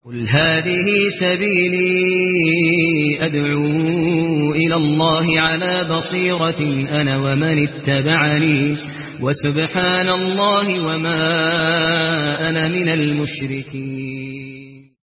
قل هذه سبيلي أدعو إلى الله على بصيرة أنا ومن اتبعني وسبحان الله وما أنا من المشركين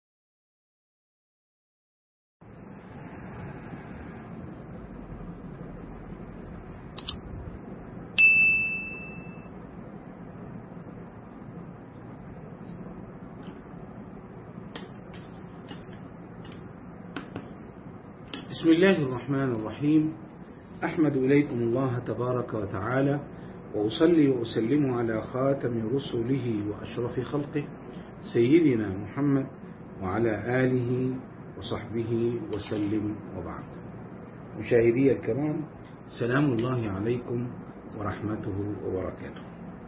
بسم الله الرحمن الرحيم أحمد إليكم الله تبارك وتعالى وأصلي وأسلم على خاتم رسله وأشرف خلقه سيدنا محمد وعلى آله وصحبه وسلم وبعد مشاهدي الكرام سلام الله عليكم ورحمته وبركاته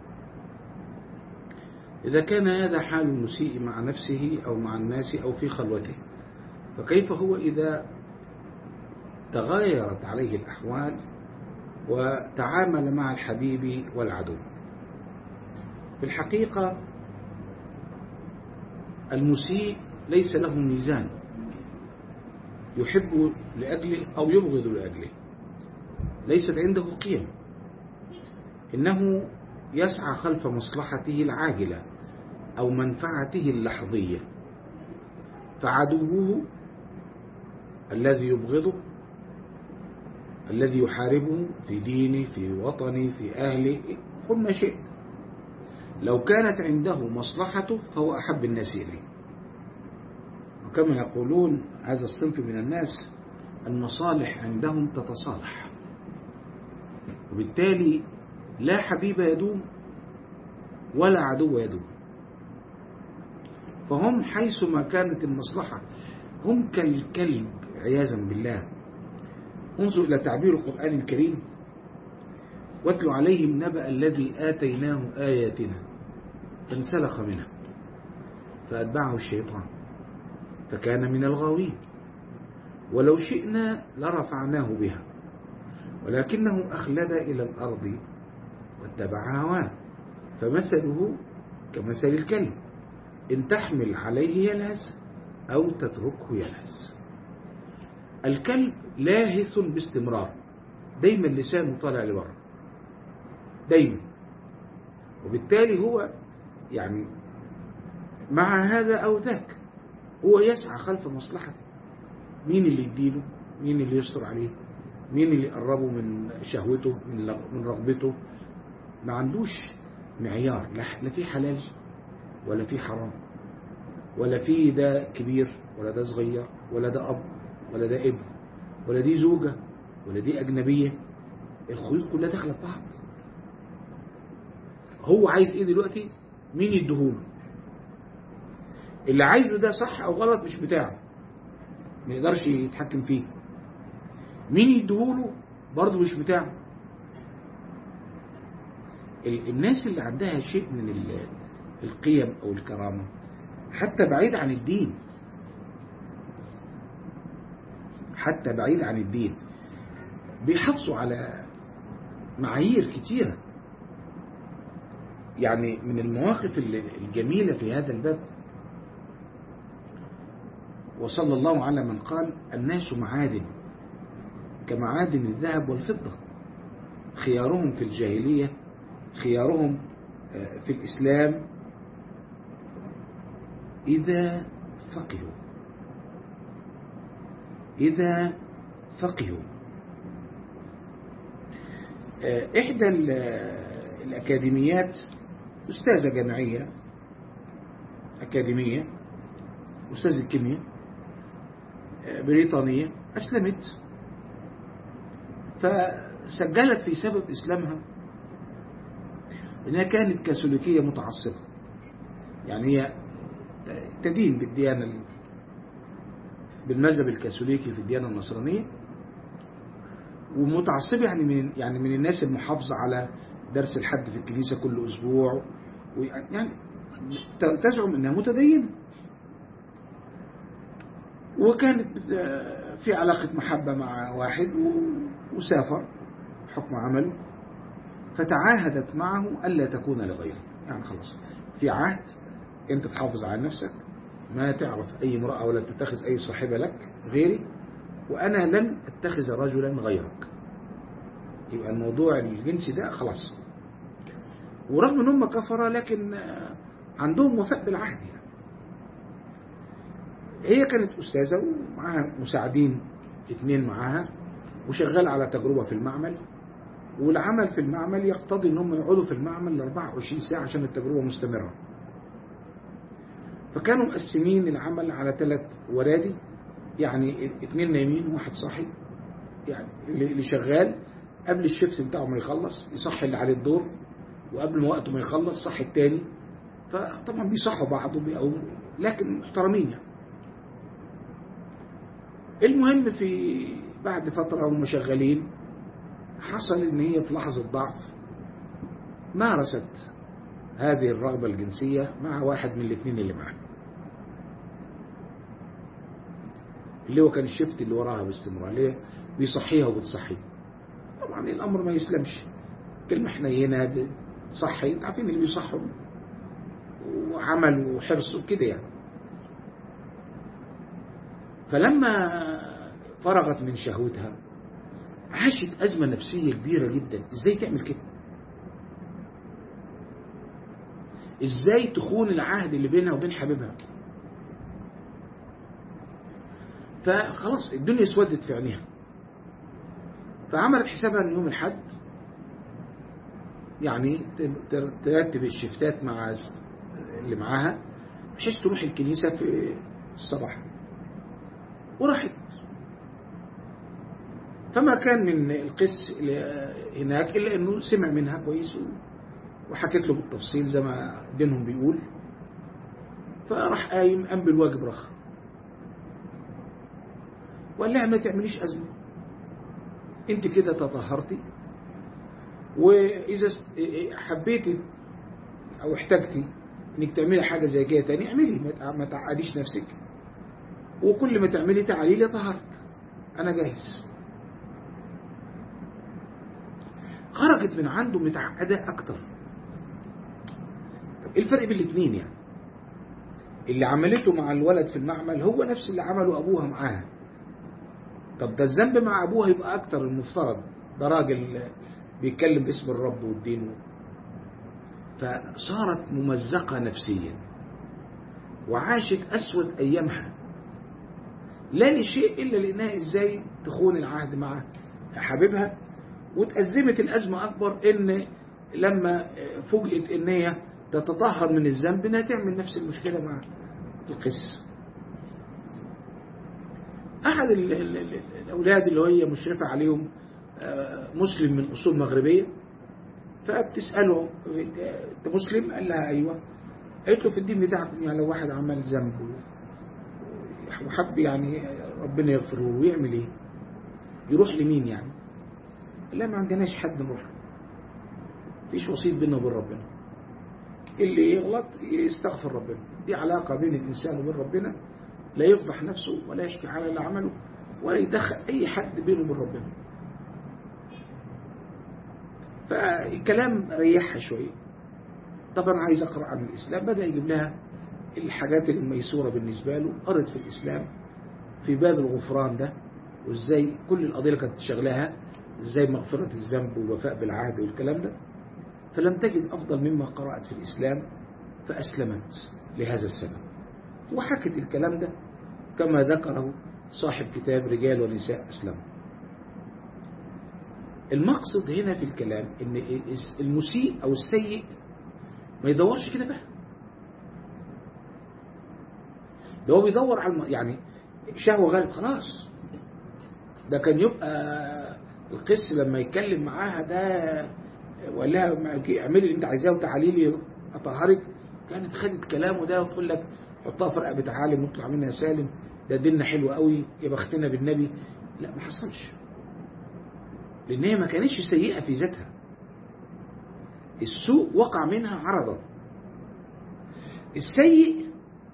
إذا كان هذا حال المسيء مع نفسه أو مع الناس أو في خلوته فكيف هو إذا تغيرت عليه الأحوال وتعامل مع الحبيب والعدو في الحقيقة المسيء ليس له ميزان يحب لأجله أو يبغض لأجله ليست عنده قيم إنه يسعى خلف مصلحته العاجلة أو منفعته اللحظية فعدوه الذي يبغضه الذي يحاربه في دينه في وطنه في أهله كل ما شئت لو كانت عنده مصلحته فهو أحب الناس إليه وكما يقولون هذا الصنف من الناس المصالح عندهم تتصالح وبالتالي لا حبيب يدوم ولا عدو يدوم فهم حيثما كانت المصلحة هم كالكلب عياذا بالله انظر إلى تعبير القرآن الكريم واتل عليهم نبأ الذي آتيناه آياتنا فانسلخ منها فأتبعه الشيطان فكان من الغاوين ولو شئنا لرفعناه بها ولكنه أخلد إلى الأرض واتبع هواه فمثله كمثل الكلب إن تحمل عليه يلهث أو تتركه يلهث الكلب لاهث باستمرار دايما لسانه طالع لبره دايما وبالتالي هو يعني مع هذا أو ذاك هو يسعى خلف مصلحته مين اللي يديله مين اللي يستر عليه مين اللي يقربه من شهوته من رغبته ما عندوش معيار لا في حلال ولا في حرام ولا في ده كبير ولا ده صغير ولا ده أب ولا ده ابن ولا دي زوجة ولا دي أجنبية الخيوط كلها داخله في بعض هو عايز ايه دلوقتي مين يديهوله اللي عايزه ده صح او غلط مش بتاعه ما يقدرش يتحكم فيه مين يديهوله برضه مش بتاعه الناس اللي عندها شيء من القيم او الكرامه حتى بعيد عن الدين حتى بعيد عن الدين بيحافظوا على معايير كتيرة يعني من المواقف الجميلة في هذا الباب وصلى الله على من قال الناس معادن كمعادن الذهب والفضة خيارهم في الجاهلية خيارهم في الإسلام إذا فقهوا إذا فقهوا إحدى الأكاديميات أستاذة جامعية أكاديمية أستاذ الكيمياء بريطانية أسلمت فسجلت في سبب إسلامها أنها كانت كاثوليكية متعصبة يعني هي تدين بالديانة بالمذهب الكاثوليكي في الديانة النصرانية ومتعصبة يعني من يعني من الناس المحافظة على درس الحد في الكنيسة كل أسبوع يعني تزعم أنها متدينة وكانت في علاقة محبة مع واحد وسافر حكم عمله فتعاهدت معه ألا تكون لغيره يعني خلاص في عهد أنت تحافظ على نفسك ما تعرف أي امرأة ولا تتخذ أي صاحبة لك غيري وأنا لن أتخذ رجلا غيرك يبقى الموضوع الجنسي ده خلاص ورغم ان هم كفرة لكن عندهم وفاء بالعهد يعني. هي كانت أستاذة ومعاها مساعدين اتنين معاها وشغال على تجربة في المعمل والعمل في المعمل يقتضي انهم يقعدوا في المعمل ل 24 ساعة عشان التجربة مستمرة فكانوا مقسمين العمل على ثلاث ورادي يعني اتنين نايمين وواحد صاحي يعني اللي شغال قبل الشيفت بتاعه ما يخلص يصحي اللي عليه الدور وقبل ما وقته ما يخلص صحي التاني فطبعا بيصحوا بعض وبيقوموا لكن محترمين يعني المهم في بعد فترة هم شغالين حصل ان هي في لحظة ضعف مارست هذه الرغبة الجنسية مع واحد من الاثنين اللي معاه اللي هو كان الشفت اللي وراها باستمرار ليه بيصحيها وبتصحيه طبعا الامر ما يسلمش كلمة حنينة بتصحي انت عارفين اللي بيصحوا وعمل وحرص وكده يعني فلما فرغت من شهوتها عاشت أزمة نفسية كبيرة جدا ازاي تعمل كده ازاي تخون العهد اللي بينها وبين حبيبها فخلاص الدنيا اسودت في عينيها فعملت حسابها ان يوم الحد يعني ترتب الشفتات مع اللي معاها بحيث تروح الكنيسة في الصباح وراحت فما كان من القس هناك إلا أنه سمع منها كويس وحكت له بالتفصيل زي ما دينهم بيقول فراح قايم قام بالواجب رخ وقال لها ما تعمليش أزمة انت كده تطهرتي وإذا حبيتي أو احتجتي انك تعملي حاجة زي كده تاني اعملي ما تعقديش نفسك وكل ما تعملي تعالي لي طهرك أنا جاهز خرجت من عنده متعقدة أكتر طب إيه الفرق بين الاثنين يعني اللي عملته مع الولد في المعمل هو نفس اللي عمله أبوها معاها طب ده الذنب مع أبوها يبقى أكتر المفترض ده راجل بيتكلم باسم الرب والدين فصارت ممزقة نفسيا وعاشت أسود أيامها لا لشيء إلا لأنها إزاي تخون العهد مع حبيبها وتأزمت الأزمة أكبر إن لما فوجئت إن هي تتطهر من الذنب إنها تعمل نفس المشكلة مع القس أحد الأولاد اللي هي مشرفة عليهم مسلم من أصول مغربية فبتسأله أنت مسلم؟ قال لها أيوة قالت له في الدين بتاعكم يعني لو واحد عمل ذنب وحب يعني ربنا يغفره ويعمل ايه يروح لمين يعني لا ما عندناش حد نروح فيش وسيط بيننا وبين ربنا اللي يغلط يستغفر ربنا دي علاقة بين الإنسان وبين ربنا لا يفضح نفسه ولا يحكي على اللي عمله ولا يدخل أي حد بينه وبين ربنا فالكلام ريحها شوية طبعا عايز أقرأ عن الإسلام بدأ يجيب لها الحاجات الميسورة بالنسبة له قرأت في الإسلام في باب الغفران ده وإزاي كل القضية اللي كانت شغلاها إزاي مغفرة الذنب والوفاء بالعهد والكلام ده فلم تجد أفضل مما قرأت في الإسلام فأسلمت لهذا السبب وحكت الكلام ده كما ذكره صاحب كتاب رجال ونساء أسلموا المقصد هنا في الكلام ان المسيء او السيء ما يدورش كده بقى ده هو بيدور على الم... يعني شهوة غالب خلاص ده كان يبقى القس لما يتكلم معاها ده وقال لها اعملي اللي انت عايزاه وتعالي لي اطهرك كانت خدت كلامه ده وتقول لك حطها في رقبه عالم واطلع منها سالم ده ديننا حلو قوي يا بختنا بالنبي لا ما حصلش لان هي ما كانتش سيئه في ذاتها السوء وقع منها عرضا السيء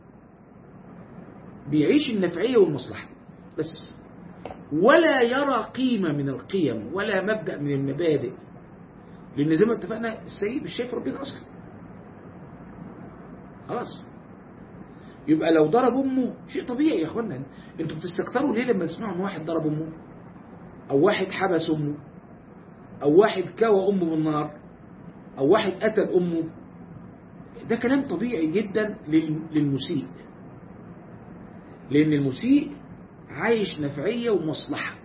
بيعيش النفعيه والمصلحه بس ولا يرى قيمه من القيم ولا مبدا من المبادئ لان زي ما اتفقنا السيء مش شايف ربنا اصلا خلاص يبقى لو ضرب امه شيء طبيعي يا اخوانا انتوا بتستكتروا ليه لما تسمعوا ان واحد ضرب امه او واحد حبس امه او واحد كوى امه بالنار او واحد قتل امه ده كلام طبيعي جدا لل- للمسيء لان المسيء عايش نفعيه ومصلحه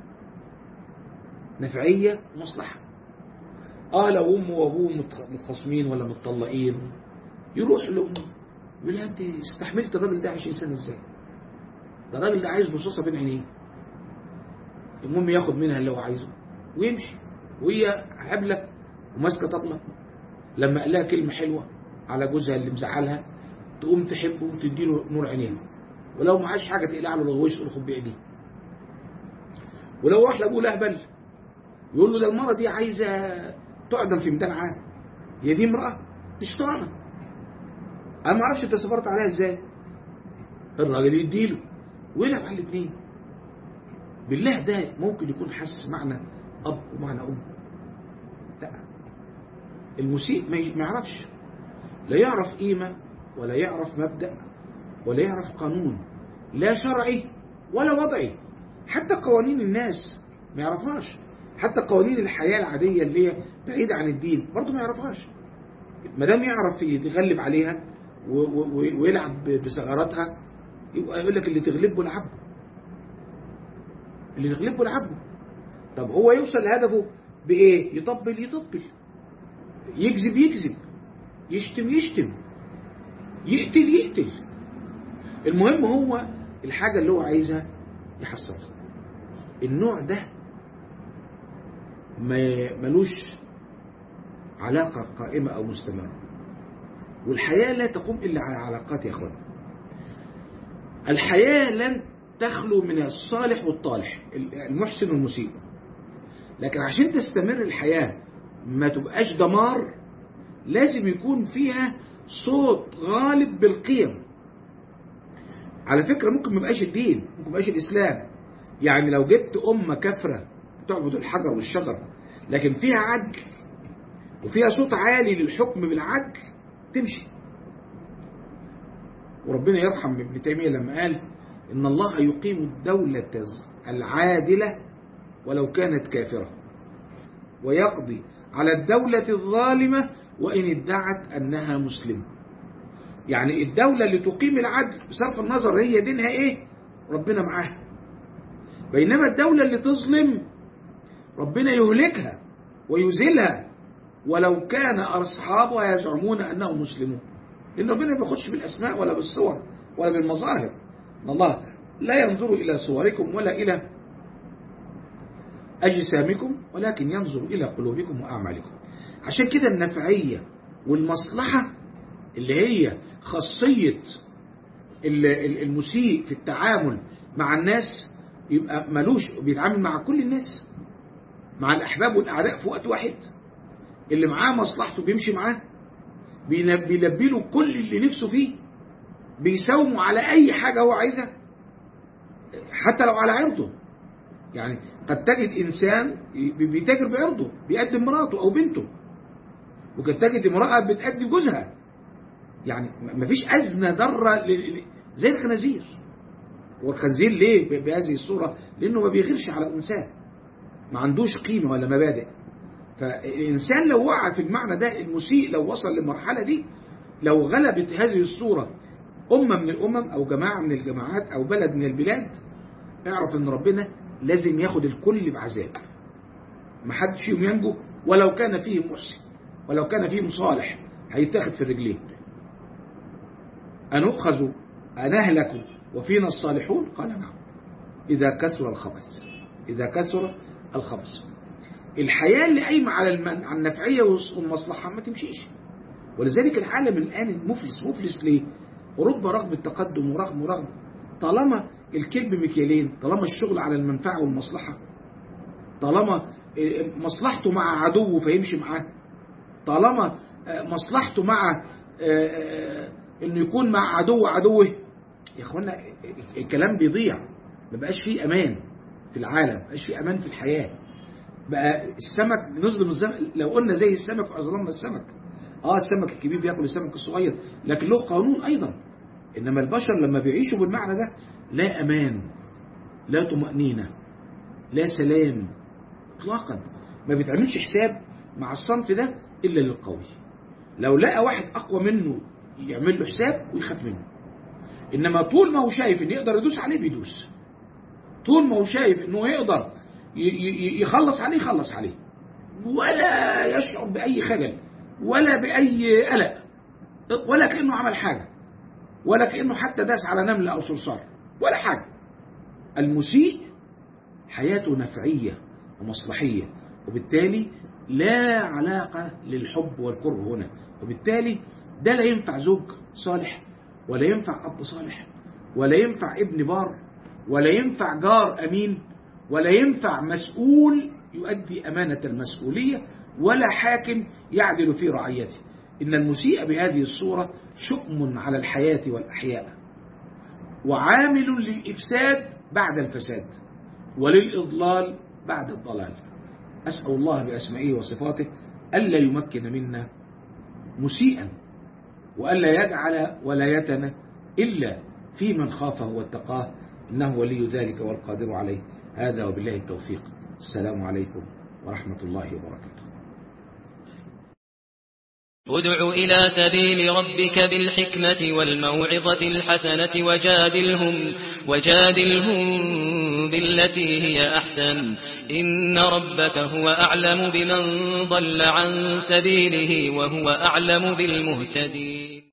نفعيه ومصلحه اه لو امه وابوه متخ- متخاصمين ولا متطلقين يروح لامه يقول لها انت استحملت الراجل ده 20 سنه ازاي؟ ده الراجل ده عايز رصاصه بين عينيه المهم ياخد منها اللي هو عايزه ويمشي وهي حبلة وماسكة طبلة لما قال لها كلمة حلوة على جوزها اللي مزعلها تقوم تحبه وتديله نور عينيها ولو معاش حاجة تقلع له الغويش تقول خد بإيديه ولو راح لأبوه الأهبل يقول له ده المرة دي عايزة تعدم في ميدان عام هي دي امرأة دي شطانة أنا ما أعرفش أنت سافرت عليها إزاي الراجل يديله ويلعب على الاثنين بالله ده ممكن يكون حس معنى أب ومعنى أم لا المسيء ما يج- ما يعرفش لا يعرف قيمة ولا يعرف مبدأ ولا يعرف قانون لا شرعي ولا وضعي حتى قوانين الناس ما يعرفهاش حتى قوانين الحياة العادية اللي هي بعيدة عن الدين برضه ما يعرفهاش ما دام يعرف يتغلب عليها و- و- و- ويلعب ب- بثغراتها يبقى يقول لك اللي تغلبه العبه اللي تغلبه العبه طب هو يوصل لهدفه بإيه؟ يطبل يطبل يكذب يكذب يشتم يشتم يقتل يقتل المهم هو الحاجة اللي هو عايزها يحصلها النوع ده ما ملوش علاقة قائمة أو مستمرة والحياة لا تقوم إلا على علاقات يا أخوان الحياة لن تخلو من الصالح والطالح المحسن والمسيء لكن عشان تستمر الحياة ما تبقاش دمار لازم يكون فيها صوت غالب بالقيم على فكرة ممكن ما يبقاش الدين ممكن ما يبقاش الإسلام يعني لو جبت أمة كفرة تعبد الحجر والشجر لكن فيها عدل وفيها صوت عالي للحكم بالعدل تمشي وربنا يرحم ابن تيمية لما قال إن الله يقيم الدولة العادلة ولو كانت كافرة ويقضي على الدولة الظالمة وإن ادعت أنها مسلمة يعني الدولة اللي تقيم العدل بصرف النظر هي دينها إيه ربنا معاها بينما الدولة اللي تظلم ربنا يهلكها ويزيلها ولو كان أصحابها يزعمون أنهم مسلمون لأن ربنا ما بياخدش بالأسماء ولا بالصور ولا بالمظاهر إن الله لا ينظر إلى صوركم ولا إلى أجسامكم ولكن ينظر إلى قلوبكم وأعمالكم عشان كده النفعية والمصلحة اللي هي خاصية المسيء في التعامل مع الناس يبقى ملوش بيتعامل مع كل الناس مع الأحباب والأعداء في وقت واحد اللي معاه مصلحته بيمشي معاه بيلبي له كل اللي نفسه فيه بيساومه على أي حاجة هو عايزها حتى لو على عرضه يعني قد تجد إنسان بيتاجر بعرضه بيقدم مراته أو بنته وقد تجد امرأة بتقدم جوزها يعني مفيش أزمة ضرة زي الخنازير والخنزير ليه بهذه الصورة لأنه ما بيغيرش على الإنسان ما عندوش قيمة ولا مبادئ فالإنسان لو وقع في المعنى ده المسيء لو وصل للمرحلة دي لو غلبت هذه الصورة أمة من الأمم أو جماعة من الجماعات أو بلد من البلاد اعرف أن ربنا لازم ياخد الكل بعذاب ما حدش فيهم ينجو ولو كان فيه محسن ولو كان فيه صالح هيتاخد في الرجلين أنؤخذ أنهلك وفينا الصالحون قال نعم إذا كسر الخبث إذا كسر الخبث الحياة اللي قايمة على المن... على النفعية والمصلحة ما تمشيش ولذلك العالم الآن مفلس مفلس ليه أوروبا رغم التقدم ورغم ورغم طالما الكلب مكيالين طالما الشغل على المنفعة والمصلحة طالما مصلحته مع عدوه فيمشي معاه طالما مصلحته مع انه يكون مع عدو عدوه يا اخوانا الكلام بيضيع ما بقاش فيه امان في العالم ما بقاش فيه امان في الحياه بقى السمك نظلم الزمك لو قلنا زي السمك واظلمنا السمك اه السمك الكبير بياكل السمك الصغير لكن له قانون ايضا إنما البشر لما بيعيشوا بالمعنى ده لا أمان لا طمأنينة لا سلام اطلاقا ما بيتعملش حساب مع الصنف ده إلا للقوي لو لقى واحد أقوى منه يعمل له حساب ويخاف منه إنما طول ما هو شايف إن يقدر يدوس عليه بيدوس طول ما هو شايف إنه يقدر يخلص عليه يخلص عليه ولا يشعر بأي خجل ولا بأي قلق ولا كأنه عمل حاجة ولا كأنه حتى داس على نملة أو صرصار ولا حاجة المسيء حياته نفعية ومصلحية وبالتالي لا علاقة للحب والكره هنا وبالتالي ده لا ينفع زوج صالح ولا ينفع أب صالح ولا ينفع ابن بار ولا ينفع جار أمين ولا ينفع مسؤول يؤدي أمانة المسؤولية ولا حاكم يعدل في رعيته إن المسيء بهذه الصورة شؤم على الحياة والأحياء وعامل للإفساد بعد الفساد وللإضلال بعد الضلال أسأل الله بأسمائه وصفاته ألا يمكن منا مسيئا وألا يجعل ولايتنا إلا في من خافه واتقاه إنه ولي ذلك والقادر عليه هذا وبالله التوفيق السلام عليكم ورحمة الله وبركاته ادع إلى سبيل ربك بالحكمة والموعظة الحسنة وجادلهم, وجادلهم بالتي هي أحسن إن ربك هو أعلم بمن ضل عن سبيله وهو أعلم بالمهتدين